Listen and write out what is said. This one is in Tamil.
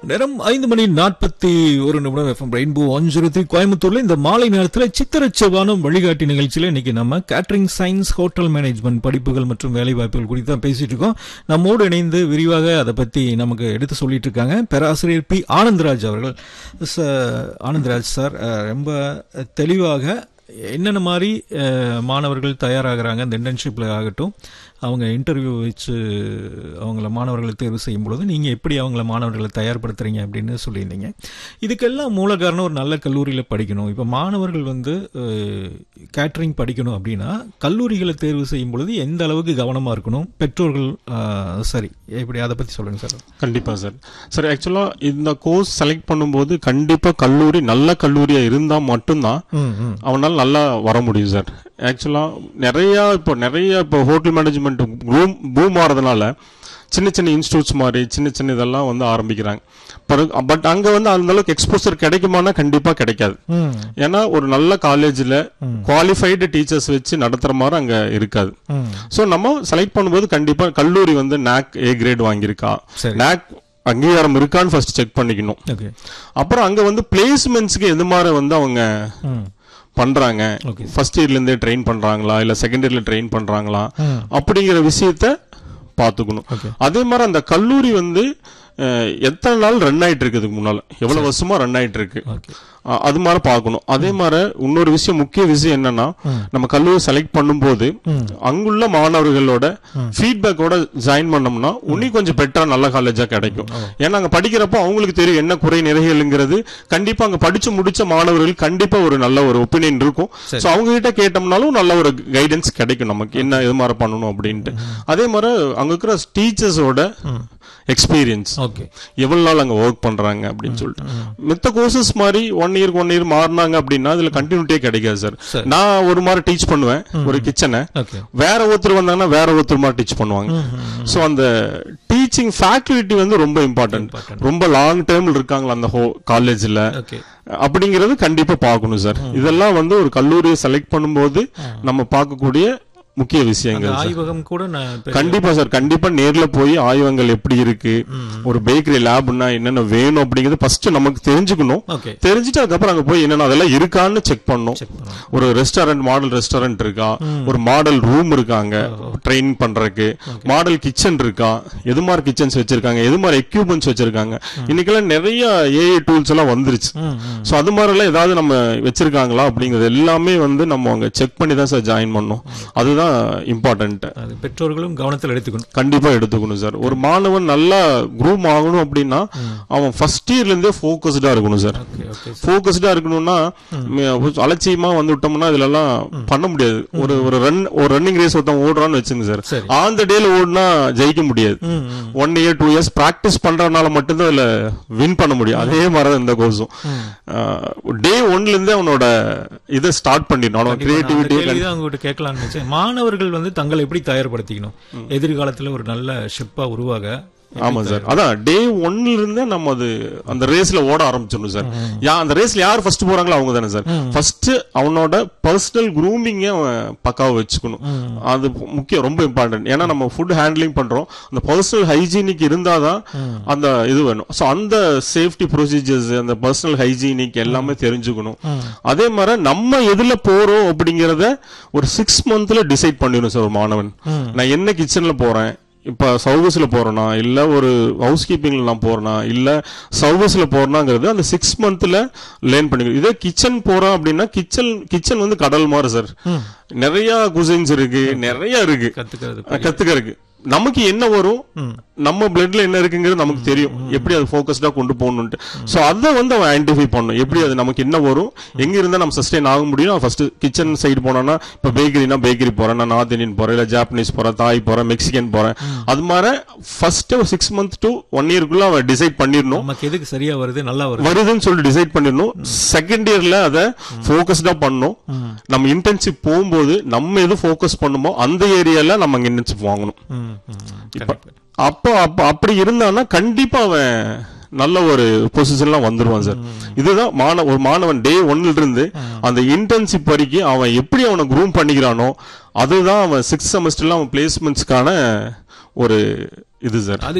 நேரம் ஐந்து மணி நாற்பத்தி ஒரு நிமிடம் எஃப்எம் ரெயின்போ அஞ்சுரத்தி கோயம்புத்தூர்ல இந்த மாலை நேரத்தில் சித்திரச்சவானம் வழிகாட்டி நிகழ்ச்சியில இன்னைக்கு நம்ம கேட்டரிங் சயின்ஸ் ஹோட்டல் மேனேஜ்மெண்ட் படிப்புகள் மற்றும் வேலை வாய்ப்புகள் குறித்து தான் பேசிட்டு இருக்கோம் நம்மோடு இணைந்து விரிவாக அதை பத்தி நமக்கு எடுத்து சொல்லிட்டு இருக்காங்க பேராசிரியர் பி ஆனந்தராஜ் அவர்கள் ச- ஆனந்தராஜ் சார் அஹ், ரொம்ப தெளிவாக என்னென்ன மாதிரி அஹ், மாணவர்கள் தயாராகிறாங்க இந்த இன்டர்ன்ஷிப்பில் ஆகட்டும் அவங்க இன்டர்வியூ வச்சு அவங்கள மாணவர்களை தேர்வு செய்யும் பொழுது நீங்கள் எப்படி அவங்கள மாணவர்களை தயார்படுத்துறீங்க அப்படின்னு சொல்லியிருந்தீங்க இதுக்கெல்லாம் மூல காரணம் ஒரு நல்ல கல்லூரியில் படிக்கணும் இப்போ மாணவர்கள் வந்து கேட்டரிங் படிக்கணும் அப்படின்னா கல்லூரிகளை தேர்வு செய்யும் பொழுது எந்த அளவுக்கு கவனமாக இருக்கணும் பெற்றோர்கள் அஹ், சரி இப்படி அதை பற்றி சொல்லுங்கள் சார் கண்டிப்பா சார் சார் ஆக்சுவலா இந்த கோர்ஸ் செலக்ட் பண்ணும்போது கண்டிப்பா கல்லூரி நல்ல கல்லூரியா இருந்தா மட்டும்தான் ம் ம் அவனால நல்லா வர முடியும் சார் ஆக்சுவலா நிறைய இப்போ நிறைய இப்போ ஹோட்டல் மேனேஜ்மெண்ட் பூம் பூம் ஆறதுனால சின்ன சின்ன இன்ஸ்டியூட்ஸ் மாதிரி சின்ன சின்ன இதெல்லாம் வந்து ஆரம்பிக்கிறாங்க பட் அங்க வந்து அந்த அளவுக்கு எக்ஸ்போசர் கிடைக்குமானா கண்டிப்பா கிடைக்காது ம் ஏன்னா ஒரு நல்ல காலேஜ்ல குவாலிஃபைடு டீச்சர்ஸ் வச்சு நடத்துற மாதிரி அங்க இருக்காது ம் சோ நம்ம செலக்ட் பண்ணும்போது கண்டிப்பா கல்லூரி வந்து நாக் ஏ கிரேட் வாங்கியிருக்கா சரி. நாக் அங்கீகாரம் இருக்கான்னு ஃபர்ஸ்ட் செக் பண்ணிக்கணும் ஓகே அப்புறம் அங்க வந்து பிளேஸ்மெண்ட்ஸ்க்கு எது மாதிரி வந்து அவங்க ம் பண்றாங்க Okay. ஃபர்ஸ்ட் இயர்ல இருந்தே ட்ரெயின் பண்றாங்களா இல்ல செகண்ட் இயர்ல ட்ரெயின் பண்றாங்களா ம் அப்படிங்கிற விஷயத்த பாத்துக்கணும் Okay. அதே மாதிரி அந்த கல்லூரி வந்து அஹ், எத்தனை நாள் ரன் ஆயிட்டு இருக்கு இதுக்கு முன்னால எவ்வளவு வருஷமா ரன் ஆயிட்டு இருக்கு ஓகே அஹ், அது மாதிரி பார்க்கணும் அதே மாதிரி இன்னொரு விஷயம் முக்கிய விஷயம் என்னன்னா நம்ம கல்லூரி செலக்ட் பண்ணும்போது அங்குள்ள மாணவர்களோட ஃபீட்பேக்கோட ஜாயின் பண்ணோம்னா இன்னும் கொஞ்சம் பெட்டரா நல்ல காலேஜா கிடைக்கும் ஏன்னா அங்க படிக்கிறப்போ அவங்களுக்கு தெரியும் என்ன குறை நிறைகள்ங்கிறது கண்டிப்பா அங்க படிச்சு முடிச்ச மாணவர்கள் கண்டிப்பா ஒரு நல்ல ஒரு ஒப்பீனியன் இருக்கும் சோ அவங்க கிட்ட கேட்டோம்னாலும் நல்ல ஒரு கைடன்ஸ் கிடைக்கும் நமக்கு என்ன இது மாதிரி பண்ணணும் அப்படின்ட்டு அதே மாதிரி அங்க இருக்கிற டீச்சர்ஸோட எக்ஸ்பீரியன்ஸ் ஓகே எவ்வளவு நாள் அங்க ஒர்க் பண்றாங்க அப்படின்னு சொல்லிட்டு மித்த கோர்சஸ் மாதிரி ஒன் இயர் ஒன் இயர் மாறினாங்க அப்படின்னா அதுல கண்டினியூட்டியே கிடைக்காது சார் சரி. நான் ஒரு மாதிரி டீச் பண்ணுவேன் ஒரு கிச்சனை ஓகே வேற ஒருத்தர் வந்தாங்கன்னா வேற ஒருத்தர் மாதிரி டீச் பண்ணுவாங்க சோ அந்த டீச்சிங் ஃபேக்கல்டி வந்து ரொம்ப இம்பார்ட்டன்ட் Important. ரொம்ப லாங் டேர்ம்ல இருக்காங்களா அந்த ஹோ காலேஜ்ல ஓகே அப்படிங்கறது கண்டிப்பா பார்க்கணும் சார் இதெல்லாம் வந்து ஒரு கல்லூரியை செலக்ட் பண்ணும்போது நம்ம பார்க்கக்கூடிய முக்கிய விஷயங்கள் சார். ஆய்வகம் கூட நான் பெரிய- கண்டிப்பா சார் கண்டிப்பா நேர்ல போய் ஆய்வகங்கள் எப்படி இருக்கு ஒரு பேக்கரி லேப்னா என்னென்ன வேணும் அப்படிங்கறது ஃபர்ஸ்ட் நமக்கு தெரிஞ்சுக்கணும் ஓகே தெரிஞ்சுட்டு அதுக்கப்புறம் அங்க போய் என்னென்ன அதெல்லாம் இருக்கான்னு செக் பண்ணணும் செக் பண்ணலாம் ஒரு ரெஸ்டாரண்ட் மாடல் ரெஸ்டாரண்ட் இருக்கா ஒரு மாடல் ரூம் இருக்காங்க ட்ரெயின் பண்றதுக்கு மாடல் கிச்சன் இருக்கா எது மாதிரி கிச்சன்ஸ் வச்சிருக்காங்க எது மாதிரி எக்யூப்மெண்ட்ஸ் வச்சிருக்காங்க இன்னைக்கெல்லாம் நிறைய ஏஐ டூல்ஸ் எல்லாம் வந்துருச்சு ம், ம். சோ அது மாதிரி எல்லாம் ஏதாவது நம்ம வச்சிருக்காங்களா அப்படிங்கறது எல்லாமே வந்து நம்ம அங்க செக் பண்ணி தான் சார் ஜாயின் பண்ணணும் அதுதான் இம்பார்ட்டன்ட் அது பெற்றோர்களும் கவனத்தில் எடுத்துக்கணும் கண்டிப்பா எடுத்துக்கணும் சார் ஒரு மாணவன் நல்லா குரூம் ஆகணும் அப்படின்னா அவன் ஃபர்ஸ்ட் இயர்ல இருந்தே ஃபோக்கஸ்டா இருக்கணும் சார் ஓகே ஓகே ஃபோக்கஸ்டா இருக்கணும்னா ம- அலட்சியமா வந்து விட்டோம்னா இதுல எல்லாம் பண்ண முடியாது ஒரு ஒரு ரன் ஒரு ரன்னிங் ரேஸ் ஒருத்தன் ஓடுறான்னு வச்சுங்க சார் சரி. ஆன் த டேல ஓடுனா ஜெயிக்க முடியாது ம், ம். One year two years practice பண்றதுனால மட்டும்தான் இதுல வின் பண்ண முடியும் அதே மாதிரி தான் இந்த கோர்ஸும் டே ஒன்ல இருந்தே அவனோட இதை ஸ்டார்ட் பண்ணிடணும் அவனோட கண்டிப்பா நான் அந்த கிரியேட்டிவிட்டி கேள்விதான் உங்ககிட்ட கேட்கலாம்னு நினைச்சேன் மாணவர்கள் வந்து தங்களை எப்படி தயார்படுத்திக்கணும் எதிர்காலத்துல ஒரு நல்ல ஷிப்பா உருவாக ஆமா சார் அதான் டே ஒன்ல இருந்தே நம்ம அது அந்த ரேஸ்ல ஓட ஆரம்பிச்சிடணும் சார் யா அந்த ரேஸ்ல யார் ஃபர்ஸ்ட் போறாங்களோ அவங்க தானே சார் ஃபர்ஸ்ட் அவனோட பர்சனல் குரூமிங்க அவன் பக்காவா வச்சுக்கணும் அது முக்கியம் ரொம்ப இம்பார்ட்டன்ட் ஏன்னா நம்ம ஃபுட் ஹேண்ட்லிங் பண்றோம் அந்த பர்சனல் ஹைஜீனிக் இருந்தாதான் அந்த இது வேணும் சோ அந்த சேஃப்டி ப்ரொசீஜர்ஸ் அந்த பர்சனல் ஹைஜீனிக் எல்லாமே தெரிஞ்சுக்கணும் அதே மாதிரி நம்ம எதுல போறோம் அப்படிங்கறத ஒரு சிக்ஸ் மந்த்ல டிசைட் பண்ணிடணும் சார் ஒரு மாணவன் நான் என்ன கிச்சன்ல போறேன் இப்ப சர்வீஸ்ல போறேனா இல்ல ஒரு ஹவுஸ் கீப்பிங்ல நான் போறேனா இல்ல சர்வீஸ்ல போறேனாங்கிறது அந்த சிக்ஸ் மந்த்ல லேர்ன் பண்ணிக்கணும் இதே கிச்சன் போறோம் அப்படின்னா கிச்சன் கிச்சன் வந்து கடல் மாதிரி சார் நிறைய குசின்ஸ் இருக்கு நிறைய இருக்கு கத்துக்கிறது கத்துக்கறதுக்கு நமக்கு என்ன வரும் நம்ம பிளட்ல என்ன இருக்குங்கிறது நமக்கு தெரியும் எப்படி அது ஃபோக்கஸ்டா கொண்டு போகணும்ட்டு சோ அதை வந்து அவன் ஐடென்டிஃபை பண்ணணும் எப்படி அது நமக்கு என்ன வரும் எங்க இருந்தா நம்ம சஸ்டெயின் ஆக முடியும் ஃபர்ஸ்ட் கிச்சன் சைடு போனோம்னா இப்ப பேக்கரினா பேக்கரி போறேன் நான் நார்த் இந்தியன் போறேன் இல்ல ஜாப்பனீஸ் போறேன் தாய் போறேன் மெக்சிகன் போறேன் அது மாதிரி first six month to one இயர்க்குள்ள அவன் டிசைட் பண்ணிடணும் நமக்கு எதுக்கு சரியா வருது நல்லா வருது வருதுன்னு சொல்லி டிசைட் பண்ணிடணும் செகண்ட் இயர்ல அதை ஃபோக்கஸ்டா பண்ணணும் நம்ம இன்டர்ன்ஷிப் போகும்போது நம்ம எது ஃபோக்கஸ் பண்ணுமோ அந்த ஏரியால நம்ம அங்க இன்டர்ன்ஷிப் வாங்கணும் ம், ம், ம். கண்டிப்பா. அப்போ அப்ப அப்படி இருந்தான்னா கண்டிப்பா அவன் நல்ல ஒரு பொசிஷன்லாம் வந்துருவான் சார் இதுதான் மாணவ ஒரு மாணவன் டே ஒன்ல இருந்து அந்த இன்டர்ன்ஷிப் வரைக்கும் அவன் எப்படி அவனை குரூம் பண்ணிக்கிறானோ அதுதான் அவன் சிக்ஸ் செமஸ்டர்ல அவன் பிளேஸ்மெண்ட்ஸ்க்கான ஒரு இது சார் அது